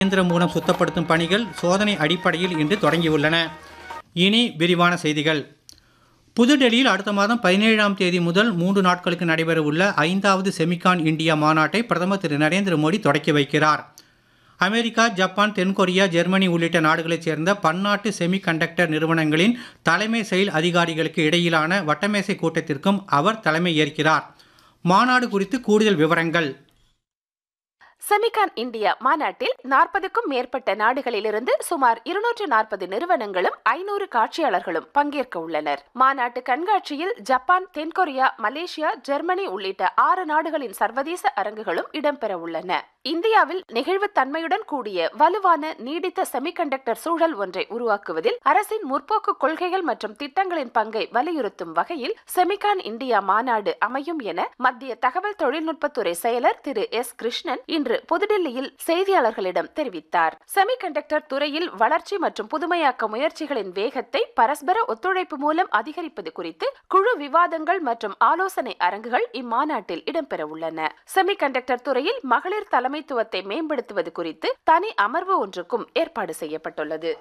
இயந்திரம் மூலம் சுத்தப்படுத்தும் பணிகள் சோதனை அடிப்படையில் இன்று தொடங்கியுள்ளன இனி விரிவான செய்திகள் புதுடெல்லியில் அடுத்த மாதம் பதினேழாம் தேதி முதல் மூன்று நாட்களுக்கு நடைபெறவுள்ள ஐந்தாவது செமிகான் இந்தியா மாநாட்டை பிரதமர் திரு நரேந்திர மோடி தொடக்கி வைக்கிறார் அமெரிக்கா ஜப்பான் தென்கொரியா ஜெர்மனி உள்ளிட்ட நாடுகளைச் சேர்ந்த பன்னாட்டு செமிகண்டக்டர் நிறுவனங்களின் தலைமை செயல் அதிகாரிகளுக்கு இடையிலான வட்டமேசை கூட்டத்திற்கும் அவர் தலைமை ஏற்கிறார் மாநாடு குறித்து கூடுதல் விவரங்கள் செமிகான் இந்தியா மாநாட்டில் நாற்பதுக்கும் மேற்பட்ட நாடுகளிலிருந்து சுமார் இருநூற்று நாற்பது நிறுவனங்களும் ஐநூறு காட்சியாளர்களும் பங்கேற்க உள்ளனர் மாநாட்டு கண்காட்சியில் ஜப்பான் தென்கொரியா மலேசியா ஜெர்மனி உள்ளிட்ட ஆறு நாடுகளின் சர்வதேச அரங்குகளும் இடம்பெற உள்ளன இந்தியாவில் நெகிழ்வுத்தன்மையுடன் கூடிய வலுவான நீடித்த செமிகண்டக்டர் சூழல் ஒன்றை உருவாக்குவதில் அரசின் முற்போக்கு கொள்கைகள் மற்றும் திட்டங்களின் பங்கை வலியுறுத்தும் வகையில் செமிகான் இந்தியா மாநாடு அமையும் என மத்திய தகவல் தொழில்நுட்பத்துறை செயலர் திரு எஸ் கிருஷ்ணன் இன்று புதுடில்லியில் செய்தியாளர்களிடம் தெரிவித்தார் செமிகண்டக்டர் துறையில் வளர்ச்சி மற்றும் புதுமையாக்க முயற்சிகளின் வேகத்தை பரஸ்பர ஒத்துழைப்பு மூலம் அதிகரிப்பது குறித்து குழு விவாதங்கள் மற்றும் ஆலோசனை அரங்குகள் இம்மாநாட்டில் இடம்பெற உள்ளன செமிகண்டக்டர் துறையில் மகளிர் தலைமைத்துவத்தை மேம்படுத்துவது குறித்து தனி அமர்வு ஒன்றுக்கும் ஏற்பாடு செய்யப்பட்டுள்ளது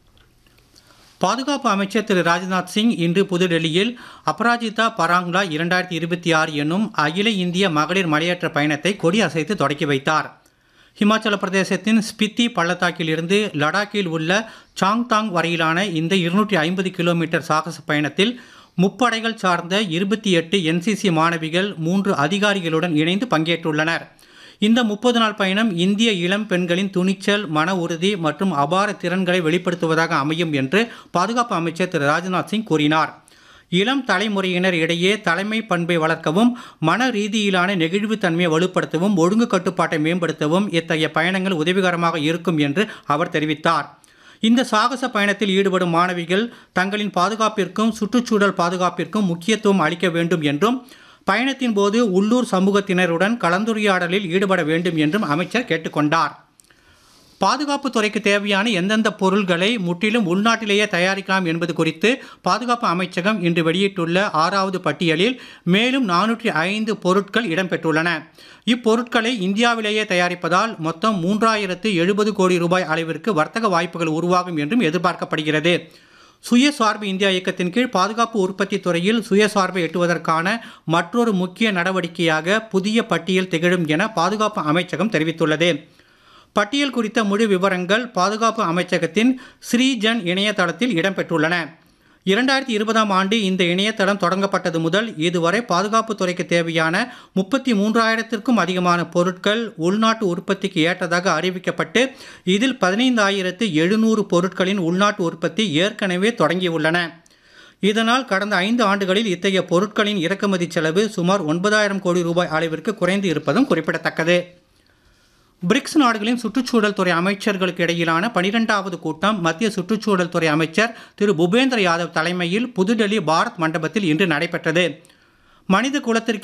பாதுகாப்பு அமைச்சர் திரு ராஜ்நாத் சிங் இன்று புதுடெல்லியில் அபராஜிதா பராங்லா இரண்டாயிரத்தி இருபத்தி ஆறு என்னும் அகில இந்திய மகளிர் மலையேற்ற பயணத்தை கொடி அசைத்து தொடக்கி வைத்தார் ஹிமாச்சல பிரதேசத்தின் ஸ்பித்தி பள்ளத்தாக்கில் இருந்து லடாக்கில் உள்ள சாங்தாங் வரையிலான இந்த இருநூற்றி ஐம்பது கிலோமீட்டர் சாகச பயணத்தில் முப்படைகள் சார்ந்த இருபத்தி எட்டு என்சிசி மாணவிகள் மூன்று அதிகாரிகளுடன் இணைந்து பங்கேற்றுள்ளனர் இந்த முப்பது நாள் பயணம் இந்திய இளம் பெண்களின் துணிச்சல் மன உறுதி மற்றும் அபார திறன்களை வெளிப்படுத்துவதாக அமையும் என்று பாதுகாப்பு அமைச்சர் திரு ராஜ்நாத் சிங் கூறினார் இளம் தலைமுறையினர் இடையே தலைமை பண்பை வளர்க்கவும் மன ரீதியிலான நெகிழ்வுத்தன்மையை வலுப்படுத்தவும் ஒழுங்கு கட்டுப்பாட்டை மேம்படுத்தவும் இத்தகைய பயணங்கள் உதவிகரமாக இருக்கும் என்று அவர் தெரிவித்தார் இந்த சாகச பயணத்தில் ஈடுபடும் மாணவிகள் தங்களின் பாதுகாப்பிற்கும் சுற்றுச்சூழல் பாதுகாப்பிற்கும் முக்கியத்துவம் அளிக்க வேண்டும் என்றும் பயணத்தின் போது உள்ளூர் சமூகத்தினருடன் கலந்துரையாடலில் ஈடுபட வேண்டும் என்றும் அமைச்சர் கேட்டுக்கொண்டார் பாதுகாப்பு துறைக்கு தேவையான எந்தெந்த பொருள்களை முற்றிலும் உள்நாட்டிலேயே தயாரிக்கலாம் என்பது குறித்து பாதுகாப்பு அமைச்சகம் இன்று வெளியிட்டுள்ள ஆறாவது பட்டியலில் மேலும் நானூற்றி ஐந்து பொருட்கள் இடம்பெற்றுள்ளன இப்பொருட்களை இந்தியாவிலேயே தயாரிப்பதால் மொத்தம் மூன்றாயிரத்து எழுபது கோடி ரூபாய் அளவிற்கு வர்த்தக வாய்ப்புகள் உருவாகும் என்றும் எதிர்பார்க்கப்படுகிறது சுயசார்பு இந்தியா இயக்கத்தின் கீழ் பாதுகாப்பு உற்பத்தி துறையில் சுயசார்பை எட்டுவதற்கான மற்றொரு முக்கிய நடவடிக்கையாக புதிய பட்டியல் திகழும் என பாதுகாப்பு அமைச்சகம் தெரிவித்துள்ளது பட்டியல் குறித்த முழு விவரங்கள் பாதுகாப்பு அமைச்சகத்தின் ஸ்ரீஜன் இணையதளத்தில் இடம்பெற்றுள்ளன இரண்டாயிரத்தி இருபதாம் ஆண்டு இந்த இணையதளம் தொடங்கப்பட்டது முதல் இதுவரை பாதுகாப்பு துறைக்கு தேவையான முப்பத்தி மூன்றாயிரத்திற்கும் அதிகமான பொருட்கள் உள்நாட்டு உற்பத்திக்கு ஏற்றதாக அறிவிக்கப்பட்டு இதில் பதினைந்தாயிரத்து எழுநூறு பொருட்களின் உள்நாட்டு உற்பத்தி ஏற்கனவே தொடங்கியுள்ளன இதனால் கடந்த ஐந்து ஆண்டுகளில் இத்தகைய பொருட்களின் இறக்குமதி செலவு சுமார் ஒன்பதாயிரம் கோடி ரூபாய் அளவிற்கு குறைந்து இருப்பதும் குறிப்பிடத்தக்கது பிரிக்ஸ் நாடுகளின் சுற்றுச்சூழல் துறை அமைச்சர்களுக்கு இடையிலான பனிரெண்டாவது கூட்டம் மத்திய சுற்றுச்சூழல் துறை அமைச்சர் திரு பூபேந்திர யாதவ் தலைமையில் புதுடெல்லி பாரத் மண்டபத்தில் இன்று நடைபெற்றது மனித குலத்திற்கு